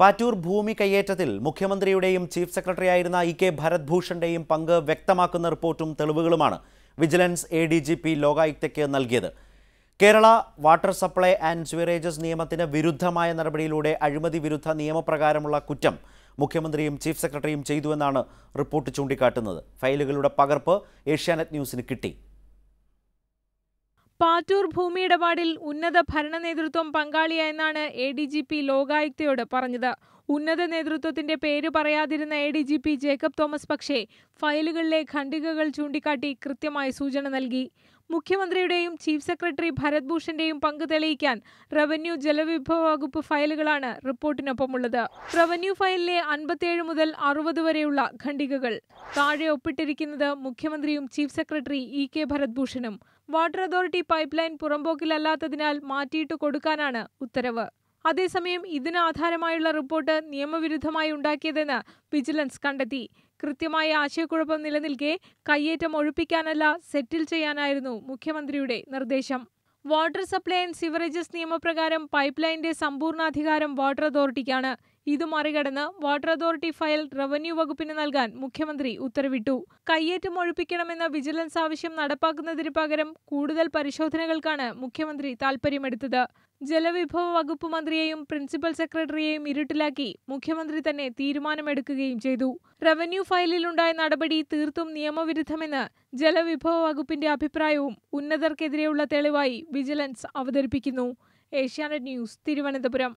പാറ്റൂർ ഭൂമി കയ്യേറ്റത്തിൽ മുഖ്യമന്ത്രിയുടെയും ചീഫ് സെക്രട്ടറിയായിരുന്ന ഇ കെ ഭരത് ഭൂഷണിന്റെയും പങ്ക് വ്യക്തമാക്കുന്ന റിപ്പോർട്ടും തെളിവുകളുമാണ് vigilance A D G P ലോകായുക്തയ്ക്ക് നൽകിയത് Kerala water supply and sewerages നിയമത്തിന് വിരുദ്ധമായ നടപടിയിലൂടെ അഴിമതി വിരുദ്ധ നിയമപ്രകാരമുള്ള കുറ്റം മുഖ്യമന്ത്രിയും ചീഫ് സെക്രട്ടറിയും ചെയ്തുവെന്നാണ് റിപ്പോർട്ട് ചൂണ്ടിക്കാട്ടുന്നത് ഫയലുകളുടെ പകർപ്പ് ഏഷ്യാനെറ്റ് ന്യൂസിന് കിട്ടി പാറ്റൂർ ഭൂമിയിടപാടിൽ ഉന്നത ഭരണ നേതൃത്വം പങ്കാളിയായെന്നാണ് എ ഡി ജി പി ലോകായുക്തയോട് പറഞ്ഞത് ഉന്നത നേതൃത്വത്തിന്റെ പേര് പറയാതിരുന്ന A D G P Jacob Thomas പക്ഷേ ഫയലുകളിലെ ഖണ്ഡികകൾ ചൂണ്ടിക്കാട്ടി കൃത്യമായ സൂചന നൽകി മുഖ്യമന്ത്രിയുടെയും ചീഫ് സെക്രട്ടറി ഭരത് ഭൂഷന്റെയും പങ്ക് തെളിയിക്കാൻ റവന്യൂ ജലവിഭവ വകുപ്പ് ഫയലുകളാണ് റിപ്പോർട്ടിനൊപ്പമുള്ളത് റവന്യൂ ഫയലിലെ അൻപത്തിയേഴ് മുതൽ അറുപത് വരെയുള്ള ഖണ്ഡികകൾ താഴെ ഒപ്പിട്ടിരിക്കുന്നത് മുഖ്യമന്ത്രിയും chief secretary E K Bharat ഭൂഷണും വാട്ടർ അതോറിറ്റി പൈപ്പ് ലൈൻ പുറമ്പോക്കിലല്ലാത്തതിനാൽ മാറ്റിയിട്ട് കൊടുക്കാനാണ് ഉത്തരവ് അതേസമയം ഇതിന് ആധാരമായുള്ള റിപ്പോർട്ട് നിയമവിരുദ്ധമായി ഉണ്ടാക്കിയതെന്ന് വിജിലൻസ് കണ്ടെത്തി കൃത്യമായ ആശയക്കുഴപ്പം നിലനിൽക്കെ കയ്യേറ്റം ഒഴിപ്പിക്കാനല്ല സെറ്റിൽ ചെയ്യാനായിരുന്നു മുഖ്യമന്ത്രിയുടെ നിർദ്ദേശം വാട്ടർ സപ്ലൈ ആൻഡ് സിവറേജസ് നിയമപ്രകാരം പൈപ്പ് ലൈനിന്റെ സമ്പൂർണ്ണാധികാരം വാട്ടർ അതോറിറ്റിക്കാണ് ഇത് മറികടന്ന് വാട്ടർ അതോറിറ്റി ഫയൽ റവന്യൂ വകുപ്പിന് നൽകാൻ മുഖ്യമന്ത്രി ഉത്തരവിട്ടു കയ്യേറ്റം ഒഴിപ്പിക്കണമെന്ന വിജിലൻസ് ആവശ്യം നടപ്പാക്കുന്നതിന് പകരം കൂടുതൽ പരിശോധനകൾക്കാണ് മുഖ്യമന്ത്രി താൽപര്യമെടുത്തത് ജലവിഭവ വകുപ്പ് മന്ത്രിയെയും പ്രിൻസിപ്പൽ സെക്രട്ടറിയെയും ഇരുട്ടിലാക്കി മുഖ്യമന്ത്രി തന്നെ തീരുമാനമെടുക്കുകയും ചെയ്തു റവന്യൂ ഫയലിലുണ്ടായ നടപടി തീർത്തും നിയമവിരുദ്ധമെന്ന് ജലവിഭവ വകുപ്പിന്റെ അഭിപ്രായവും ഉന്നതർക്കെതിരെയുള്ള തെളിവായി വിജിലൻസ് അവതരിപ്പിക്കുന്നു ഏഷ്യാനെറ്റ് ന്യൂസ് തിരുവനന്തപുരം